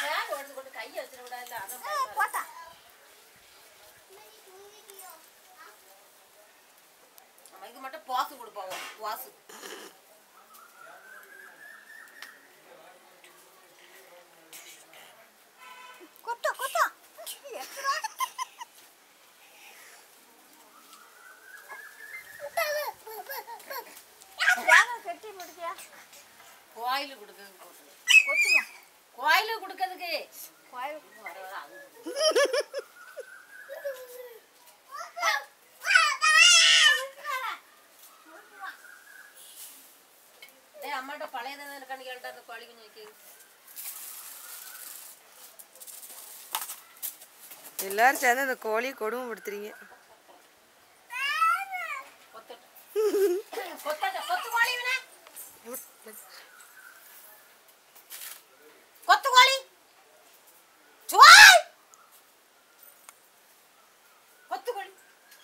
Fan ஓடுது கொண்டு கையை வச்சிட விடாது அதான் பயமா இருக்கு. போட்டா நம்ம இது மட்டும் பாசு கொடுப்பாங்க பாசு கொத்த கொத்த எத்தனை வேலை கட்டி முடிக்கியா கோயிலு கொடுக்கறதுக்கு போட்டு கொத்துமா கோயிலு கொடுக்கறதுக்கு கோயில் வர வர அது டேய் அம்மாட்ட பழையதான் இருக்கான்னு கேட்டா அந்த கோழி குஞ்சு வைக்க எல்லாரும் சேர்ந்து அந்த கோழியை கொடுமைப்படுத்துறீங்க கொத்தட்ட கொத்தட்ட கொத்து கோழி இவனே கொத்து கோழி சுவாய் கொத்து கோழி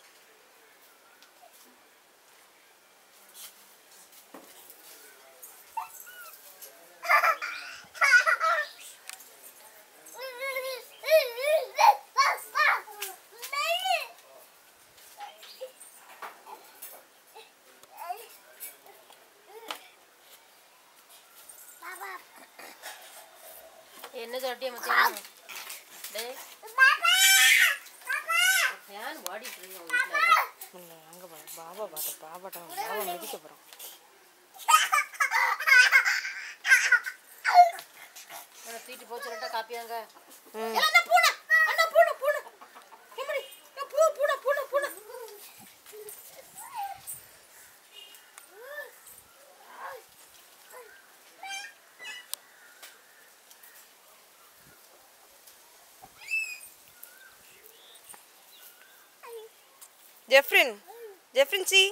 என்ன சொட்டிய மச்சான் டேய் ஃபேன் ஓடிட்டு இருக்கு உங்க வீட்டுல இல்லை அங்கே பா பாபா பாட்ட பாபாட்ட பாபா மிதிக்க போகிறோம் உன சீட்டு போச்சு ரெட்டா காப்பியாங்க ம் அண்ணா பூனை அண்ணா பூனை பூனை எம்மடி ஏ, பூ பூனை பூனை பூனை ஜெஃப்ரின் ஜெஃப்ரின் சி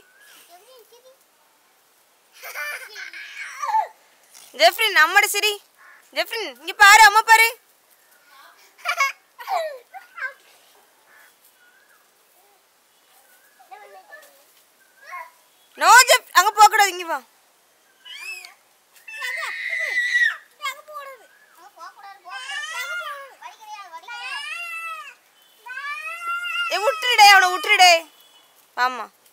ஜெஃப்ரின் அம்மாடி சரி ஜெஃப்ரின் இங்கே பாரு அம்மா பாரு நோ ஜெஃப் அங்கே போகக்கூடாது இங்கே வா ஏ விட்டுருடே அவனை விட்டுருடே ஆமாம்